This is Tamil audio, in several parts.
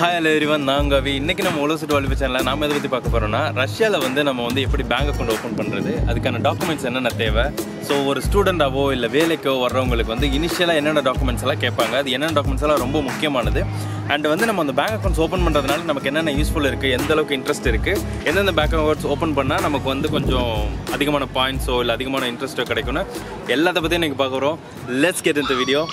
ஹாய் ஹலோ எரிவன் நான் கவி இன்னைக்கு நம்ம உலக சுட்டு வாழ்வு சேனலில் நாம எதை பற்றி பார்க்க போகிறோம்னா ரஷ்யாவில் வந்து நம்ம வந்து எப்படி பேங்க் அக்கௌண்ட் ஓப்பன் பண்ணுறது அதுக்கான டாக்குமெண்ட்ஸ் என்னென்ன தேவை ஸோ ஒரு ஸ்டூடெண்ட்டாவோ இல்லை வேலைக்கோ வர்றவங்களுக்கு வந்து இனிஷியலாக என்னென்ன டாக்குமெண்ட்ஸ் எல்லாம் கேட்பாங்க அது என்னென்ன டாக்குமெண்ட்ஸ் எல்லாம் ரொம்ப முக்கியமானது அண்ட் வந்து நம்ம அந்த பேங்க் அக்கௌண்ட்ஸ் ஓப்பன் பண்ணுறதுனால நமக்கு என்னென்ன யூஸ்ஃபுல் இருக்குது எந்த அளவுக்கு இன்ட்ரெஸ்ட் இருக்குது எந்தெந்த பேங்க் அக்கௌண்ட்ஸ் ஓப்பன் பண்ணால் நமக்கு வந்து கொஞ்சம் அதிகமான பாயிண்ட்ஸோ இல்லை அதிகமான இன்ட்ரெஸ்ட்டோ கிடைக்கும்னு எல்லாத்த பற்றியும் இன்றைக்கி பார்க்க போகிறோம் லெட்ஸ் கெட் இந்த வீடியோ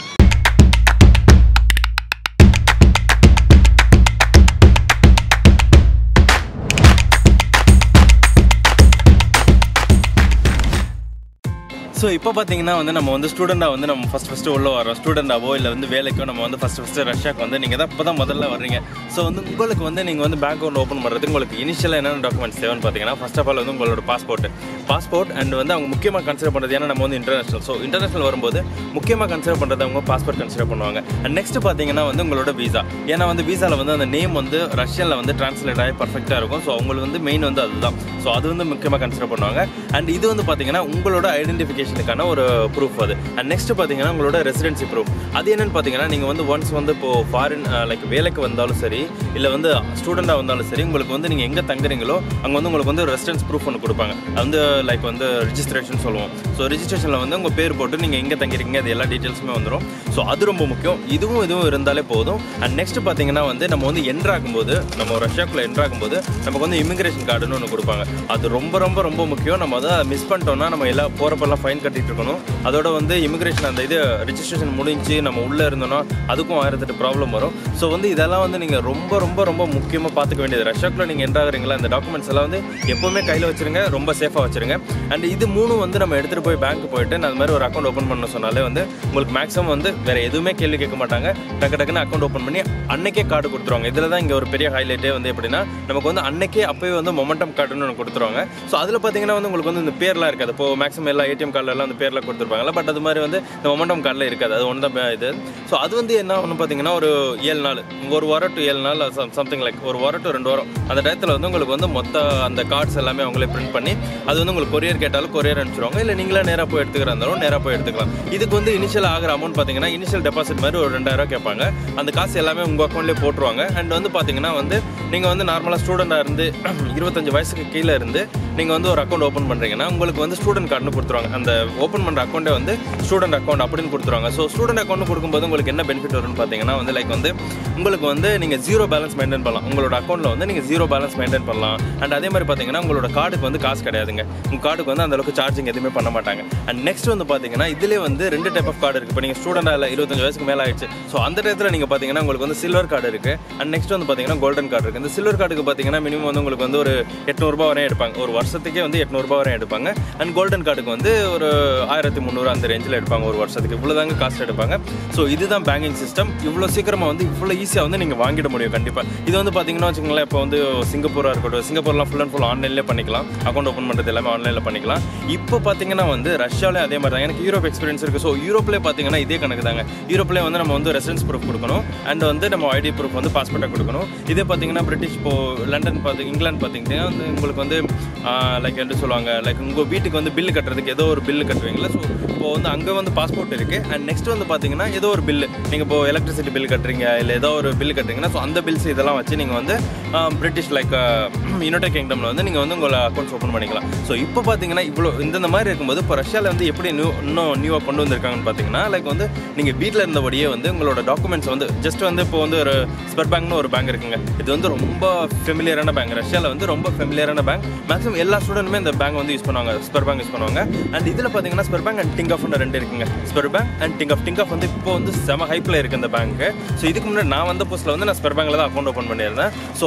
ஸோ இப்போ பார்த்தீங்கன்னா வந்து நம்ம வந்து ஸ்டூடெண்டாக வந்து நம்ம ஃபஸ்ட் ஃபஸ்ட்டு உள்ள வரோம் ஸ்டூடெண்டாவோ இல்லை வந்து வேலைக்கோ நம்ம வந்து ஃபஸ்ட் ஃபஸ்ட்டு ரஷ்யாக்கு வந்து நீங்கள் தான் இப்போ தான் முதல்ல வர்றீங்க ஸோ வந்து உங்களுக்கு வந்து நீங்கள் வந்து பேங்க் அக்கௌண்ட் ஓப்பன் பண்ணுறதுக்கு உங்களுக்கு இனிஷியலாக என்னென்ன டாக்குமெண்ட்ஸ் தேவைன்னு பார்த்தீங்கன்னா ஃபர்ஸ்ட் ஆஃப் ஆல் வந்து உங்களோட பாஸ்போர்ட் பாஸ்போர்ட் அண்ட் வந்து அவங்க முக்கியமாக கன்சிடர் பண்ணுறது ஏன்னா நம்ம வந்து இன்டர்நேஷனல் ஸோ இன்டர்நேஷனல் வரும்போது முக்கியமாக கன்சிடர் பண்ணுறது அவங்க பாஸ்போர்ட் கன்சிடர் பண்ணுவாங்க அண்ட் நெக்ஸ்ட் பார்த்தீங்கன்னா வந்து உங்களோட வீசா ஏன்னா வந்து வீசாவில் வந்து அந்த நேம் வந்து ரஷ்யனில் வந்து டிரான்ஸ்லேட் ஆகி பர்ஃபெக்டாக இருக்கும் ஸோ அவங்களுக்கு வந்து மெயின் வந்து அதுதான் ஸோ அது வந்து முக்கியமாக கன்சிடர் பண்ணுவாங்க அண்ட் இது வந்து பார்த்தீங்கன்னா உங்களோட ஐடென்டிஃபிகேஷனுக்கான ஒரு ப்ரூஃப் அது அண்ட் நெக்ஸ்ட் பார்த்தீங்கன்னா உங்களோட ரெசிடென்சி ப்ரூஃப் அது என்னன்னு பார்த்தீங்கன்னா நீங்கள் வந்து ஒன்ஸ் வந்து இப்போ ஃபாரின் லைக் வேலைக்கு வந்தாலும் சரி இல்லை வந்து ஸ்டூடெண்டாக வந்தாலும் சரி உங்களுக்கு வந்து நீங்கள் எங்கே தங்குறீங்களோ அங்கே வந்து உங்களுக்கு வந்து ரெசிடென்ஸ் ப்ரூஃப் ஒன்று கொடுப்பாங்க அது வந்து லைக் வந்து ரிஜிஸ்ட்ரேஷன் சொல்லுவோம் ஸோ ரிஜிஸ்ட்ரேஷனில் வந்து உங்கள் பேர் போட்டு நீங்கள் எங்கே தங்கிருக்கீங்க அது எல்லா டீட்டெயில்ஸுமே வந்துடும் ஸோ அது ரொம்ப முக்கியம் இதுவும் இதுவும் இருந்தாலே போதும் அண்ட் நெக்ஸ்ட் பார்த்தீங்கன்னா வந்து நம்ம வந்து என்ட்ரு ஆகும்போது நம்ம ரஷ்யாக்குள்ளே என்ட்ரு ஆகும்போது நமக்கு வந்து இமிகிரேஷன் கார்டுன்னு ஒன்று கொடுப்பாங்க அது ரொம்ப ரொம்ப ரொம்ப முக்கியம் நம்ம அதை மிஸ் பண்ணிட்டோம்னா நம்ம எல்லா போகிறப்பெல்லாம் ஃபைன் கட்டிட்டு இருக்கணும் அதோட வந்து இமிகிரேஷன் அந்த இது ரிஜிஸ்ட்ரேஷன் முடிஞ்சு நம்ம உள்ளே இருந்தோம்னா அதுக்கும் ஆயிரத்தெட்டு ப்ராப்ளம் வரும் ஸோ வந்து இதெல்லாம் வந்து நீங்கள் ரொம்ப ரொம்ப ரொம்ப முக்கியமாக பார்த்துக்க வேண்டியது ரஷ்யாக்குள்ளே நீங்கள் என்ட்ரு ஆகுறீங்களா இந்த டாக்குமெண்ட்ஸ் எல்லாம் வந்து எப்போவுமே கையில் வச்சிருங்க ரொம்ப சேஃபாக வச்சிருங்க அண்ட் இது மூணும் வந்து நம்ம எடுத்துகிட்டு போய் பேங்க் போயிட்டு நான் அது மாதிரி ஒரு அக்கௌண்ட் ஓப்பன் பண்ண சொன்னாலே வந்து உங்களுக்கு மேக்ஸிமம் வந்து வேறு எதுவுமே கேள்வி கேட்க மாட்டாங்க டக்கு டக்குன்னு அக்கௌண்ட் ஓப்பன் பண்ணி அன்னைக்கே கார்டு கொடுத்துருவாங்க இதில் தான் இங்கே ஒரு பெரிய ஹைலைட்டே வந்து எப்படின்னா நமக்கு வந்து அன்னைக்கே அப்போயே வந்து மொமெண்டம் கார்டுன்னு ஒன்று கொடுத்துருவாங்க ஸோ அதில் பார்த்தீங்கன்னா வந்து உங்களுக்கு வந்து இந்த பேர்லாம் இருக்காது இப்போ மேக்ஸிமம் எல்லா ஏடிஎம் கார்டிலலாம் அந்த பேர்லாம் கொடுத்துருப்பாங்கல்ல பட் அது மாதிரி வந்து இந்த மொமெண்டம் கார்டில் இருக்காது அது ஒன்று தான் இது ஸோ அது வந்து என்ன ஒன்று பார்த்தீங்கன்னா ஒரு ஏழு நாள் ஒரு வாரம் டு ஏழு நாள் சம்திங் லைக் ஒரு வாரம் டு ரெண்டு வாரம் அந்த டயத்தில் வந்து உங்களுக்கு வந்து மொத்த அந்த கார்ட்ஸ் எல்லாமே அவங்களே பிரிண்ட் பண்ணி அது வந்து உங்களுக்கு கொரியர் கேட்டாலும் கொரியர் அனுப்பிச்சிருவாங்க இல்லை நீங்களே நேராக போய் எடுத்துக்கிறா இருந்தாலும் நேராக போய் எடுத்துக்கலாம் இதுக்கு வந்து இனிஷியல் ஆகிற அமௌண்ட் பார்த்தீங்கன்னா இனிஷியல் டெபாசிட் மாதிரி ஒரு ரெண்டாயிரம் கேட்பாங்க அந்த காசு எல்லாமே உங்கள் அக்கௌண்ட்லேயே போட்டுருவாங்க அண்ட் வந்து பார்த்தீங்கன்னா வந்து நீங்கள் வந்து நார்மலாக ஸ்டூடெண்டாக இருந்து இருபத்தஞ்சு வயசுக்கு கீழே இருந்து நீங்கள் வந்து ஒரு அக்கௌண்ட் ஓப்பன் பண்ணுறீங்கன்னா உங்களுக்கு வந்து ஸ்டூடெண்ட் கார்டுன்னு கொடுத்துருவாங்க அந்த ஓப்பன் பண்ணுற அக்கௌண்ட்டே வந்து ஸ்டூடெண்ட் அக்கௌண்ட் அப்படின்னு கொடுத்துருவாங்க ஸோ ஸ்டூடெண்ட் அக்கௌண்ட் கொடுக்கும்போது உங்களுக்கு என்ன பெனிஃபிட் வரும்னு பார்த்தீங்கன்னா வந்து லைக் வந்து உங்களுக்கு வந்து நீங்கள் ஜீரோ பேலன்ஸ் மெயின்டைன் பண்ணலாம் உங்களோட அக்கௌண்ட்டில் வந்து நீங்கள் ஜீரோ பேலன்ஸ் மெயின்டைன் பண்ணலாம் அண்ட் அதே மாதிரி பார்த்தீங்கன்னா உங்களோட கார்டுக்கு வந்து காசு கிடையாதுங்க உங்கள் கார்டுக்கு வந்து அந்த அளவுக்கு சார்ஜிங் எதுவுமே பண்ண மாட்டாங்க அண்ட் நெக்ஸ்ட் வந்து பார்த்தீங்கன்னா இதிலே வந்து ரெண்டு டைப் ஆஃப் கார்டு இருக்குது இப்போ நீங்கள் ஸ்டூடெண்டாக இல்லை இருபத்தஞ்சு வயசுக்கு மேலே ஆயிடுச்சு ஸோ அந்த டயத்தில் நீங்கள் பார்த்தீங்கன்னா உங்களுக்கு வந்து சில்வர் கார்டு இருக்குது அண்ட் நெக்ஸ்ட் வந்து பார்த்தீங்கன்னா கோல்டன் கார்டு இருக்குது இந்த சில்வர் கார்டுக்கு பார்த்தீங்கன்னா மினிமம் வந்து உங்களுக்கு வந்து ஒரு எட்நூறுபா வரையும் எடுப்பாங்க ஒரு வருஷத்துக்கே வந்து எட்நூறுபா வரையும் எடுப்பாங்க அண்ட் கோல்டன் கார்டுக்கு வந்து ஒரு ஆயிரத்தி முந்நூறு அந்த ரேஞ்சில் எடுப்பாங்க ஒரு வருஷத்துக்கு இவ்வளோ தாங்க காஸ்ட் எடுப்பாங்க ஸோ இதுதான் பேங்கிங் சிஸ்டம் இவ்வளோ சீக்கிரமாக வந்து இவ்வளோ ஈஸியாக வந்து நீங்கள் வாங்கிட முடியும் கண்டிப்பாக இது வந்து பார்த்தீங்கன்னா வச்சுக்கோங்களேன் இப்போ வந்து சிங்கப்பூராக இருக்கட்டும் சிங்கப்பூர்லாம் ஃபுல் அண்ட் ஃபுல் ஆன்லைன்லேயே பண்ணிக்கலாம் அக்கௌண்ட் ஓப்பன் பண்ணுறது எல்லாமே ஆன்லைனில் பண்ணிக்கலாம் இப்போ பார்த்தீங்கன்னா வந்து ரஷ்யாவிலே அதே மாதிரி தான் எனக்கு யூரோப் எக்ஸ்பீரியன்ஸ் இருக்குது ஸோ யூரோப்லேயே பார்த்தீங்கன்னா இதே கணக்கு தாங்க யூரோப்லேயே வந்து நம்ம வந்து ரெசிடென்ஸ் ப்ரூஃப் கொடுக்கணும் அண்ட் வந்து நம்ம ஐடி ப்ரூஃப் வந்து பாஸ்போர்ட்டை கொடுக்கணும் இதே பார்த்தீங்கன்னா பிரிட்டிஷ் இப்போ லண்டன் பார்த்து இங்கிலாந்து பார்த்தீங்கன்னா வந்து உங்களுக்கு வந்து லைக் என்ன சொல்லுவாங்க லைக் உங்கள் வீட்டுக்கு வந்து பில்லு கட்டுறதுக்கு ஏதோ ஒரு பில்லு கட்டுவீங்களா ஸோ இப்போ வந்து அங்கே வந்து பாஸ்போர்ட் இருக்குது அண்ட் நெக்ஸ்ட் வந்து பார்த்தீங்கன்னா ஏதோ ஒரு பில்லு நீங்கள் இப்போ எலக்ட்ரிசிட்டி பில் கட்டுறீங்க இல்லை ஏதோ ஒரு பில் கட்டுறீங்கன்னா ஸோ அந்த பில்ஸ் இதெல்லாம் வச்சு நீங்கள் வந்து பிரிட்டிஷ் லைக் யுனைடெட் கிங்டமில் வந்து நீங்கள் வந்து உங்களை அக்கௌண்ட்ஸ் ஓப்பன் பண்ணிக்கலாம் ஸோ இப்போ பார்த்தீங்கன்னா இவ்வளோ இந்த மாதிரி இருக்கும்போது இப்போ ரஷ்யாவில் வந்து எப்படி நியூ இன்னும் நியூவாக கொண்டு வந்திருக்காங்கன்னு பார்த்தீங்கன்னா லைக் வந்து நீங்கள் வீட்டில் இருந்தபடியே வந்து உங்களோட டாக்குமெண்ட்ஸ் வந்து ஜஸ்ட் வந்து இப்போ வந்து ஒரு ஸ்பெர் பேங்க்னு ஒரு பேங்க் இருக்குங்க இது வந்து ரொம்ப ஃபெமிலியரான பேங்க் ரஷ்யாவில் வந்து ரொம்ப ஃபெமிலியரான பேங்க் மேக்ஸிமம் எல்லா ஸ்டூடெண்ட்டுமே இந்த பேங்க் வந்து யூஸ் பண்ணுவாங்க ஸ்பெர் பேங்க் யூஸ் பண்ணுவாங்க அண்ட் இதில் பார்த்தீங்கன்னா ஸ்பெர் பேங்க் அண்ட் டிங் ஆஃப்னு ரெண்டு இருக்குங்க Sber bank and Tinkoff Tinkoff வந்து இப்போ வந்து செம ஹைப்பில் இருக்குது இந்த பேங்க் ஸோ இதுக்கு முன்னாடி நான் வந்த புதுசில் வந்து நான் ஸ்பெர் பேங்க்கில் தான் அக்கௌண்ட் ஓப்பன் பண்ணியிருந்தேன் ஸோ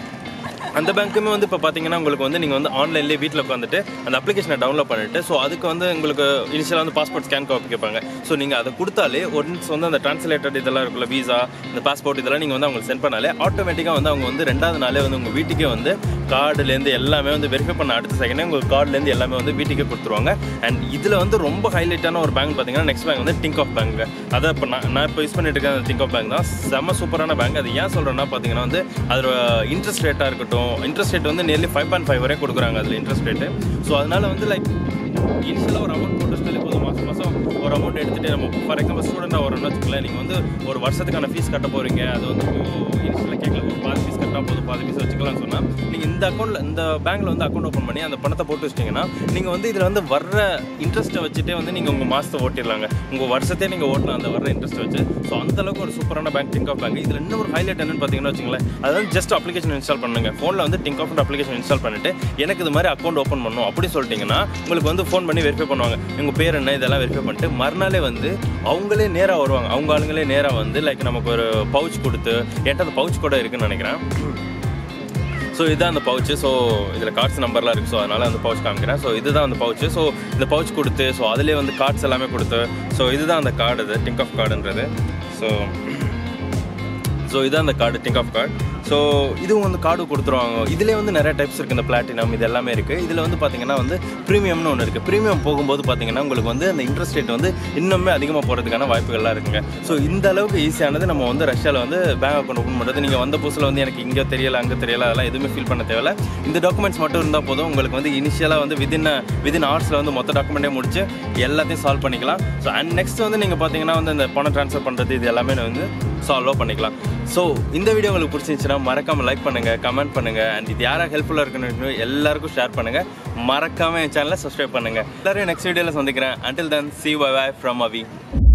அந்த பேங்க்குமே வந்து இப்போ பார்த்தீங்கன்னா உங்களுக்கு வந்து நீங்கள் வந்து ஆன்லைன்லேயே வீட்டில் உட்காந்துட்டு அந்த அப்ளிகேஷனை டவுன்லோட் பண்ணிட்டு ஸோ அதுக்கு வந்து உங்களுக்கு இனிஷியலாக வந்து பாஸ்போர்ட் ஸ்கேன் காப்பி கேட்பாங்க ஸோ நீங்கள் அதை கொடுத்தாலே ஒன்ஸ் வந்து அந்த ட்ரான்ஸ்லேட்டட் இதெல்லாம் இருக்குல்ல வீசா இந்த பாஸ்போர்ட் இதெல்லாம் நீங்கள் வந்து அவங்களுக்கு சென்ட் பண்ணாலே ஆட்டோமேட்டிக்காக வந்து அவங்க வந்து ரெண்டாவது நாளே வந்து உங்கள் வீட்டுக்கே வந்து கார்டுலேருந்து எல்லாமே வந்து வெரிஃபை பண்ண அடுத்த செகண்டே உங்கள் கார்டுலேருந்து எல்லாமே வந்து வீட்டுக்கே கொடுத்துருவாங்க அண்ட் இதில் வந்து ரொம்ப ஹைலைட்டான ஒரு பேங்க் பார்த்தீங்கன்னா நெக்ஸ்ட் பேங்க் வந்து டிங்க் ஆஃப் பேங்க் அதை இப்போ நான் நான் இப்போ யூஸ் பண்ணிட்டு இருக்கேன் அந்த திங்க் ஆஃப் பேங்க் தான் செம்ம சூப்பரான பேங்க் அது ஏன் சொல்கிறேன்னா பார்த்தீங்கன்னா வந்து அதோட இன்ட்ரெஸ்ட் ரேட்டாக இருக்கட்டும் இன்ட்ரெஸ்ட் ரேட் வந்து நியர்லி ஃபைவ் பாயிண்ட் ஃபைவ் வரையும் கொடுக்குறாங்க அதில் இன்ட்ரெஸ்ட் ரேட்டு ஸோ அதனால வந்து லைக் இனிஷியலாக ஒரு அமௌண்ட் போட்டு வச்சுட்டாலே போதும் மாதம் மாதம் ஒரு அமௌண்ட் எடுத்துகிட்டு நம்ம ஃபார் எக்ஸாம்பிள் ஸ்டூடெண்ட்டாக வரோம்னு வச்சுக்கோங்களேன் நீங்கள் வந்து ஒரு வருஷத்துக்கான ஃபீஸ் கட்ட போகிறீங்க அது வந்து இனிஷியலாக கேட்கல ஒரு பண்ணால் போதும் பாதி பீஸ் வச்சுக்கலாம்னு சொன்னால் நீங்கள் இந்த அக்கௌண்ட்டில் இந்த பேங்க்கில் வந்து அக்கௌண்ட் ஓப்பன் பண்ணி அந்த பணத்தை போட்டு வச்சிட்டிங்கன்னா நீங்கள் வந்து இதில் வந்து வர்ற இன்ட்ரெஸ்ட்டை வச்சுட்டே வந்து நீங்கள் உங்கள் மாதத்தை ஓட்டிடலாங்க உங்கள் வருஷத்தையே நீங்கள் ஓட்டலாம் அந்த வர்ற இன்ட்ரெஸ்ட் வச்சு ஸோ அந்த அளவுக்கு ஒரு சூப்பரான பேங்க் திங்க் ஆஃப் பேங்க் இதில் இன்னும் ஒரு ஹைலைட் என்னன்னு பார்த்தீங்கன்னா வச்சுங்களேன் அதாவது ஜஸ்ட் அப்ளிகேஷன் இன்ஸ்டால் பண்ணுங்க ஃபோனில் வந்து திங்க் ஆஃப் அப்ளிகேஷன் இன்ஸ்டால் பண்ணிட்டு எனக்கு இது மாதிரி அக்கௌண்ட் ஓப்பன் பண்ணணும் அப்படி சொல்லிட்டீங்கன்னா உங்களுக்கு வந்து ஃபோன் பண்ணி வெரிஃபை பண்ணுவாங்க உங்கள் பேர் என்ன இதெல்லாம் வெரிஃபை பண்ணிட்டு மறுநாளே வந்து அவங்களே நேராக வருவாங்க அவங்க ஆளுங்களே நேராக வந்து லைக் நமக்கு ஒரு பவுச் கொடுத்து என்கிட்ட அந்த பவுச் கூட இருக்குன்னு நினைக்கிறேன் ஸோ இதுதான் அந்த பவுச்சு ஸோ இதில் கார்ட்ஸ் நம்பர்லாம் இருக்குது ஸோ அதனால் அந்த பவுச் காமிக்கிறேன் ஸோ இதுதான் அந்த பவுச்சு ஸோ இந்த பவுச் கொடுத்து ஸோ அதிலே வந்து கார்ட்ஸ் எல்லாமே கொடுத்து ஸோ இதுதான் அந்த கார்டு இது டிங்க் ஆஃப் கார்டுன்றது ஸோ ஸோ இதுதான் அந்த card Tinkoff card so இதுவும் வந்து கார்டு கொடுத்துருவாங்க இதிலே வந்து நிறைய டைப்ஸ் இருக்குது இந்த பிளாட்டினம் இது எல்லாமே இருக்குது இதில் வந்து பார்த்தீங்கன்னா வந்து ப்ரீமியம்னு ஒன்று இருக்குது ப்ரீமியம் போகும்போது பார்த்தீங்கன்னா உங்களுக்கு வந்து அந்த இன்ட்ரெஸ்ட் ரேட் வந்து இன்னுமே அதிகமாக போகிறதுக்கான வாய்ப்புகள்லாம் இருக்குங்க ஸோ இந்த அளவுக்கு ஈஸியானது நம்ம வந்து ரஷ்யாவில் வந்து பேங்க் அக்கௌண்ட் ஓப்பன் பண்ணுறது நீங்கள் வந்த புதுசில் வந்து எனக்கு இங்கே தெரியல அங்கே தெரியல அதெல்லாம் எதுவுமே ஃபீல் பண்ண தேவையில்ல இந்த டாக்குமெண்ட்ஸ் மட்டும் இருந்தால் போதும் உங்களுக்கு வந்து இனிஷியலாக வந்து விதின் விதின் ஹவர்ஸில் வந்து மொத்த டாக்குமெண்ட்டே முடிச்சு எல்லாத்தையும் சால்வ் பண்ணிக்கலாம் ஸோ அண்ட் நெக்ஸ்ட் வந்து நீங்கள் பார்த்தீங்கன்னா வந்து இந்த பணம் ட்ரான்ஸ்ஃபர் பண்ணுறது இது எல்லாமே வந்து சால்வ் பண்ணிக்கலாம் ஸோ இந்த வீடியோ உங்களுக்கு பிடிச்சிருந்துச்சுன்னா மறக்காம லைக் பண்ணுங்க கமெண்ட் பண்ணுங்க அண்ட் இது யாராக ஹெல்ப்ஃபுல்லாக இருக்குன்னு எல்லாருக்கும் ஷேர் பண்ணுங்க மறக்காம என் சேனலை சப்ஸ்கிரைப் பண்ணுங்க எல்லாரும் நெக்ஸ்ட் வீடியோவில் சந்திக்கிறேன் until then see bye from AVI